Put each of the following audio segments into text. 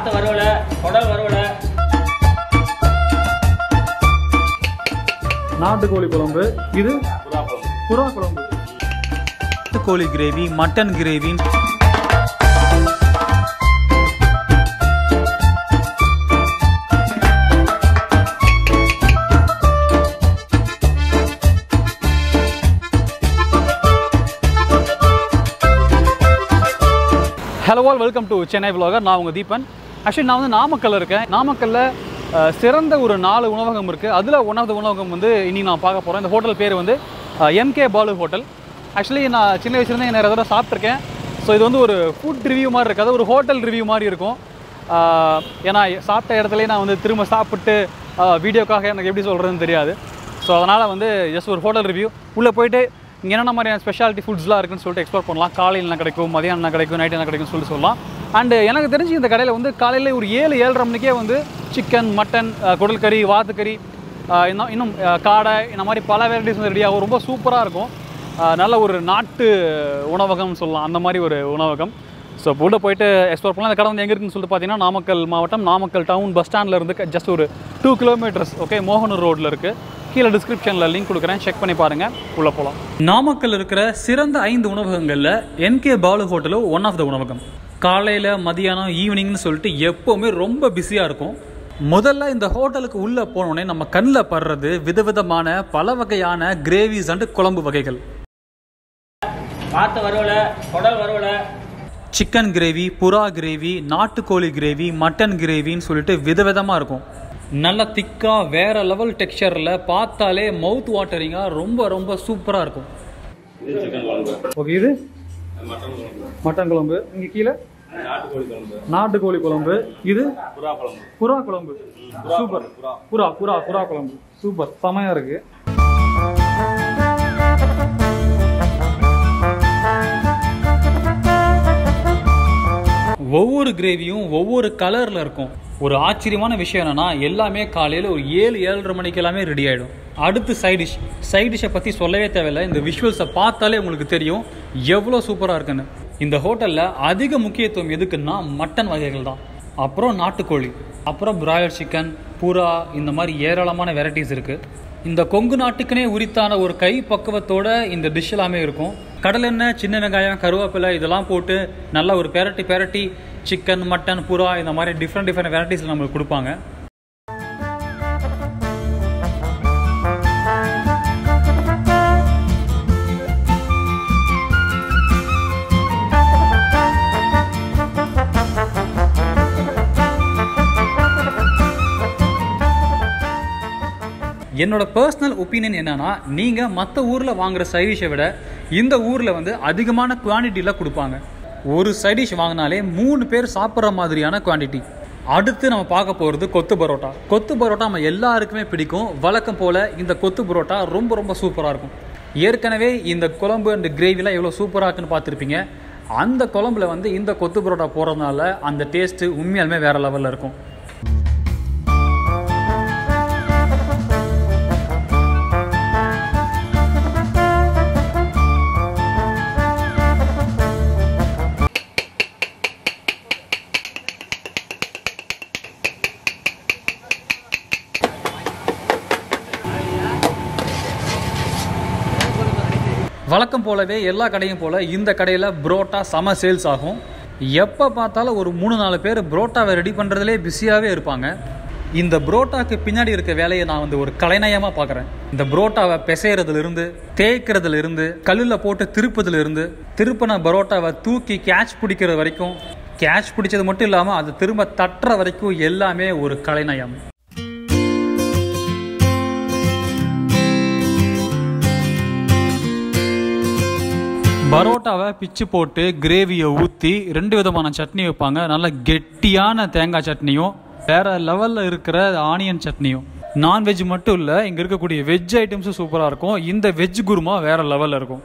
வாத்து வறுவலை குடல் வறுவலை நாட்டுக்கோழி குழம்பு இது புறா குழம்பு கோழி gravy mutton gravy hello all welcome to Chennai vlogger நான் உங்கள் தீபன் ஆக்சுவலி நான் வந்து நாமக்கல்ல இருக்கேன் நாமக்கல்ல அஹ், சிறந்த ஒரு நாலு உணவகம் இருக்குது அதில் ஒன் ஆஃப் த உணவகம் வந்து இன்னைக்கு நான் பார்க்க போகிறேன் இந்த ஹோட்டல் பேர் வந்து எம்கே பாலு ஹோட்டல் ஆக்சுவலி நான் சின்ன வயசுலேருந்து நிறைய தடவை சாப்பிட்ருக்கேன் ஸோ இது வந்து ஒரு ஃபுட் ரிவ்யூ மாதிரி இருக்காது ஒரு ஹோட்டல் ரிவ்யூ மாதிரி இருக்கும் அஹ், ஏன்னா சாப்பிட்ட இடத்துலயே நான் வந்து திரும்ப சாப்பிட்டு வீடியோக்காக எனக்கு எப்படி சொல்கிறதுன்னு தெரியாது ஸோ அதனால் வந்து ஜஸ்ட் ஒரு ஹோட்டல் ரிவ்யூ உள்ளே போயிட்டு இங்கே என்னென்ன மாதிரியான ஸ்பெஷாலிட்டி ஃபுட்ஸ்லாம் இருக்குன்னு சொல்லிட்டு எக்ஸ்ப்ளோர் பண்ணலாம் காலையில் என்ன கிடைக்கும் மதியானம் என்ன கிடைக்கும் நைட் என்ன கிடைக்கும்னு சொல்லிட்டு சொல்லலாம் அண்டு எனக்கு தெரிஞ்சு இந்த கடையில் வந்து காலையில் ஒரு ஏழு ஏழரை மணிக்கே வந்து சிக்கன் மட்டன் குடல் கறி வாத்துக்கறி அஹ், இன்னும் இன்னும் அஹ், காடை இந்த மாதிரி பல வெரைட்டிஸ் வந்து ரெடியாகும் ரொம்ப சூப்பராக இருக்கும் அஹ், நல்ல ஒரு நாட்டு உணவகம்னு சொல்லலாம் அந்த மாதிரி ஒரு உணவகம் ஸோ இப்போ உள்ள போயிட்டு எக்ஸ்ப்ளோர் பண்ணலாம் அந்த கடை வந்து எங்கே இருக்குன்னு சொல்லிட்டு பார்த்தீங்கன்னா நாமக்கல் மாவட்டம் நாமக்கல் டவுன் பஸ் ஸ்டாண்டில் இருந்து ஜஸ்ட் ஒரு டூ கிலோமீட்டர்ஸ் ஓகே மோகனூர் ரோட்டில் இருக்குது கீழே டிஸ்கிரிப்ஷனில் லிங்க் கொடுக்குறேன் செக் பண்ணி பாருங்கள் உள்ளே போகலாம் நாமக்கல் இருக்கிற சிறந்த ஐந்து உணவகங்களில் என்கே பாலு ஹோட்டலும் ஒன் ஆஃப் த உணவகம் காலையில் மதியானம் ஈவினிங்னு சொல்லிட்டு எப்போவுமே ரொம்ப பிஸியாக இருக்கும் முதல்ல இந்த ஹோட்டலுக்கு உள்ளே போனோடனே நம்ம கண்ணில் படுறது விதவிதமான பல வகையான கிரேவிஸ் அண்ட் குழம்பு வகைகள் வாத்து வறுவலை குடல் வறுவலை சிக்கன் கிரேவி புறா கிரேவி நாட்டுக்கோழி கிரேவி மட்டன் கிரேவின்னு சொல்லிட்டு விதவிதமாக இருக்கும் நல்ல திக்காக வேற லெவல் டெக்ஸ்சரில் பார்த்தாலே மவுத் வாட்டரிங்காக ரொம்ப ரொம்ப சூப்பராக இருக்கும் ஓகே இது மட்டன் குழம்பு இங்கே கீழே நாட்டுக்கோழி குழம்பு இது புறா குழம்பு சூப்பர் புறா புறா புறா குழம்பு சூப்பர் செமையா இருக்கு ஒவ்வொரு கிரேவியும் ஒவ்வொரு கலரில் இருக்கும் ஒரு ஆச்சரியமான விஷயம் என்னன்னா எல்லாமே காலையில் ஒரு ஏழு ஏழரை மணிக்கு எல்லாமே ரெடி ஆகிடும் அடுத்து சைட் டிஷ் சைட் டிஷ்ஷை பற்றி சொல்லவே தேவையில்லை இந்த விஷுவல்ஸை பார்த்தாலே உங்களுக்கு தெரியும் எவ்வளோ சூப்பராக இருக்குன்னு இந்த ஹோட்டலில் அதிக முக்கியத்துவம் எதுக்குன்னா மட்டன் வகைகள் தான் அப்புறம் நாட்டுக்கோழி அப்புறம் பிராய்லர் சிக்கன் புறா இந்த மாதிரி ஏராளமான வெரைட்டிஸ் இருக்குது இந்த கொங்கு நாட்டுக்குனே உரித்தான ஒரு கை பக்குவத்தோட இந்த டிஷ் எல்லாமே இருக்கும் கடல் எண்ணெய் சின்ன வெங்காயம் கருவேப்பிலை இதெல்லாம் போட்டு நல்லா ஒரு பெரட்டி பெரட்டி சிக்கன் மட்டன் புறா இந்த மாதிரி டிஃப்ரெண்ட் டிஃப்ரெண்ட் வெரைட்டிஸில் நம்மளுக்கு கொடுப்பாங்க என்னோட பர்சனல் ஒப்பீனியன் என்னன்னா நீங்கள் மற்ற ஊரில் வாங்குற சைடிஷை விட இந்த ஊரில் வந்து அதிகமான குவான்டிட்டியில் கொடுப்பாங்க ஒரு சைடிஷ் வாங்கினாலே மூணு பேர் சாப்பிட்ற மாதிரியான குவான்டிட்டி அடுத்து நம்ம பார்க்க போகிறது கொத்து பரோட்டா கொத்து பரோட்டா நம்ம எல்லாருக்குமே பிடிக்கும் வழக்கம் போல் இந்த கொத்து பரோட்டா ரொம்ப ரொம்ப சூப்பராக இருக்கும் ஏற்கனவே இந்த குழம்பு அண்ட் கிரேவிலாம் எவ்வளோ சூப்பராக இருக்குன்னு பார்த்துருப்பீங்க அந்த குழம்புல வந்து இந்த கொத்து பரோட்டா போடுறதுனால அந்த டேஸ்ட்டு உண்மையாலுமே வேறு லெவலில் இருக்கும் வழக்கம் போலவே எல்லா கடையும் போல் இந்த கடையில் புரோட்டா செம சேல்ஸ் ஆகும் எப்போ பார்த்தாலும் ஒரு மூணு நாலு பேர் புரோட்டாவை ரெடி பண்ணுறதுலே பிஸியாகவே இருப்பாங்க இந்த புரோட்டாக்கு பின்னாடி இருக்க வேலையை நான் வந்து ஒரு கலைநயமாக பார்க்குறேன் இந்த புரோட்டாவை பிசைறதுலேருந்து தேய்க்கிறதுலேருந்து கல்லில் போட்டு திருப்பதுலேருந்து திருப்பின பரோட்டாவை தூக்கி கேட்ச் பிடிக்கிறது வரைக்கும் கேட்ச் பிடிச்சது மட்டும் இல்லாமல் அது திரும்ப தட்டுற வரைக்கும் எல்லாமே ஒரு கலைநயம் பரோட்டாவை பிச்சு போட்டு கிரேவியை ஊற்றி ரெண்டு விதமான சட்னி வைப்பாங்க நல்ல கெட்டியான தேங்காய் சட்னியும் வேற லெவலில் இருக்கிற ஆனியன் சட்னியும் நான்வெஜ் மட்டும் இல்லை இங்கே இருக்கக்கூடிய வெஜ் ஐட்டம்ஸும் சூப்பராக இருக்கும் இந்த வெஜ் குருமா வேற லெவலில் இருக்கும்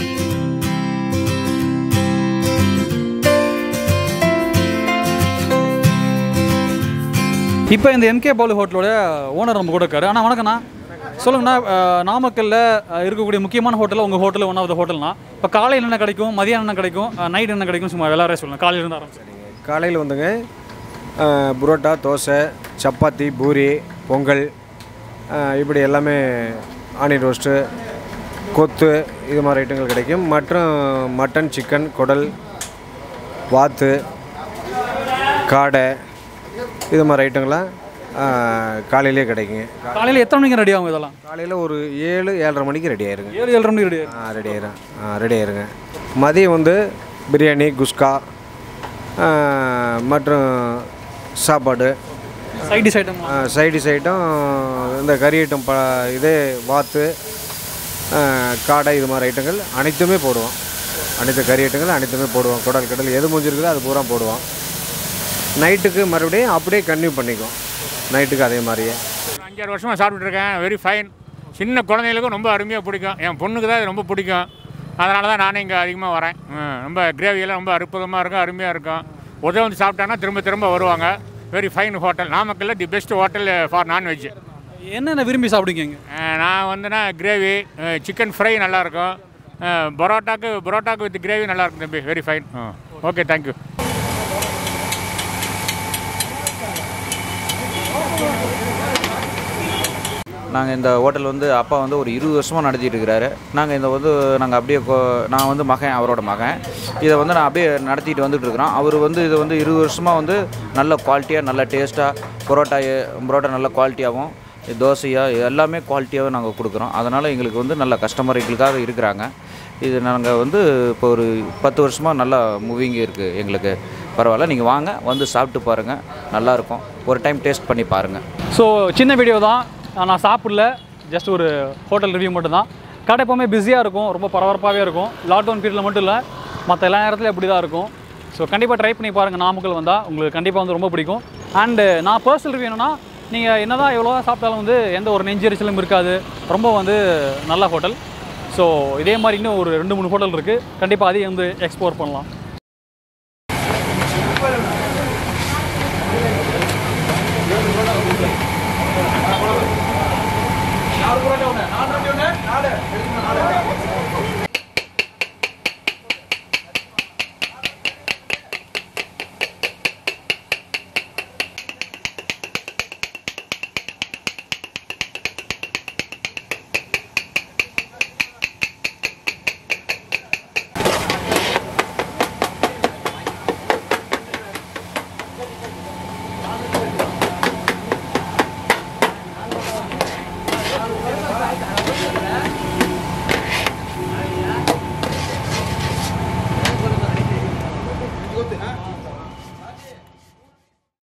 இப்போ இந்த எம்கே பாலு ஹோட்டலோட ஓனர் நம்ம கூட இருக்காரு அண்ணா வணக்கண்ணா சொல்லுங்கண்ணா அஹ், நாமக்கல்ல அஹ், இருக்கக்கூடிய முக்கியமான ஹோட்டலில் உங்கள் ஹோட்டலில் ஒன் ஆஃப் த ஹோட்டல்னா இப்போ காலையில் என்ன கிடைக்கும் மதியானம் என்ன கிடைக்கும் நைட் என்ன கிடைக்கும் சும்மா எல்லாரும் சொல்லுங்கள் காலையில் இருந்து ஆரம்பிச்சு காலையில் வந்துங்க அஹ், புரோட்டா தோசை சப்பாத்தி பூரி பொங்கல் அஹ், இப்படி எல்லாமே ஆனியன் ரோஸ்ட்டு கொத்து இது மாதிரி ஐட்டங்கள் கிடைக்கும் மற்றும் மட்டன் சிக்கன் குடல் வாத்து காடை இது மாதிரி ஐட்டங்கள்லாம் அஹ், காலையிலே கிடைக்குங்க காலையில் எத்தனை மணிக்கு ரெடி ஆகும் இதெல்லாம் காலையில் ஒரு ஏழு ஏழரை மணிக்கு ரெடி ஆயிருங்க ஏழு ஏழரை மணிக்கு ரெடி ஆயிரும் ஆ ரெடி ஆயிரும் ஆ ரெடி ஆயிருங்க மதியம் வந்து பிரியாணி குஸ்கா ஆ, மற்றும் சாப்பாடு side dish item side dish item இந்த கறி ஐட்டம் ப இது வாத்து ஆ, காடை இது மாதிரி ஐட்டங்கள் அனைத்துமே போடுவோம் அனைத்து கறி ஐட்டங்கள் அனைத்துமே போடுவோம் குடல் கடல் எது முடிஞ்சிருக்குதோ அது பூரா போடுவோம் நைட்டுக்கு மறுபடியும் அப்படியே கன்டினியூ பண்ணிக்குவோம் நைட்டுக்கு அதே மாதிரியே அஞ்சாறு வருஷமாக சாப்பிட்டுட்டு இருக்கேன் வெரி ஃபைன் சின்ன குழந்தைகளுக்கும் ரொம்ப அருமையாக பிடிக்கும் என் பொண்ணுக்கு தான் இது ரொம்ப பிடிக்கும் அதனால தான் நானே இங்கே அதிகமாக வரேன் ம், ரொம்ப கிரேவியெல்லாம் ரொம்ப அற்புதமாக இருக்கும் அருமையாக இருக்கும் உதவி வந்து சாப்பிட்டாங்கன்னா திரும்ப திரும்ப வருவாங்க வெரி ஃபைன் ஹோட்டல் நாமக்கல்ல the best hotel for non veg என்னென்ன விரும்பி சாப்பிடுங்க நான் வந்துன்னா கிரேவி சிக்கன் ஃப்ரை நல்லாயிருக்கும் பரோட்டாக்கு பரோட்டாக்கு வித் கிரேவி நல்லாயிருக்கும் தம்பி வெரி ஃபைன் ஓகே தேங்க்யூ நாங்கள் இந்த ஹோட்டல் வந்து அப்பா வந்து ஒரு இருபது வருஷமாக நடத்திட்டு இருக்கிறாரு நாங்கள் இந்த வந்து நாங்கள் அப்படியே கொ- நான் வந்து மகன் அவரோட மகன் இதை வந்து நான் அப்படியே நடத்திட்டு வந்துட்டு இருக்கிறோம் அவர் வந்து இதை வந்து இருபது வருஷமாக வந்து நல்ல குவாலிட்டியாக நல்ல டேஸ்ட்டாக பரோட்டா பரோட்டா நல்ல குவாலிட்டியாகவும் தோசையாக எல்லாமே குவாலிட்டியாகவும் நாங்கள் கொடுக்குறோம் அதனால் எங்களுக்கு வந்து நல்ல கஸ்டமர் எங்களுக்காக இருக்கிறாங்க இது நாங்கள் வந்து இப்போ ஒரு பத்து வருஷமாக நல்லா மூவிங் இருக்குது எங்களுக்கு பரவாயில்ல நீங்கள் வாங்க வந்து சாப்பிட்டு பாருங்கள் நல்லாயிருக்கும் ஒரு டைம் டேஸ்ட் பண்ணி பாருங்கள் ஸோ சின்ன வீடியோ தான் நான் சாப்பிடல ஜஸ்ட் ஒரு ஹோட்டல் ரிவ்யூ மட்டும் தான் கடை எப்போவுமே பிஸியாக இருக்கும் ரொம்ப பரபரப்பாகவே இருக்கும் லாக்டவுன் பீரியடில் மட்டும் இல்லை மற்ற எல்லா நேரத்துலையும் அப்படி தான் இருக்கும் ஸோ கண்டிப்பாக ட்ரை பண்ணி பாருங்கள் நாமக்கல் வந்தால் உங்களுக்கு கண்டிப்பாக வந்து ரொம்ப பிடிக்கும் அண்டு நான் பர்சனல் ரிவ்யூ என்னன்னா நீங்கள் என்ன தான் எவ்வளோ தான் சாப்பிட்டாலும் வந்து எந்த ஒரு நெஞ்செரிச்சலும் இருக்காது ரொம்ப வந்து நல்ல ஹோட்டல் ஸோ இதே மாதிரி இன்னும் ஒரு ரெண்டு மூணு ஹோட்டல் இருக்குது கண்டிப்பாக அதையும் வந்து எக்ஸ்ப்ளோர் பண்ணலாம்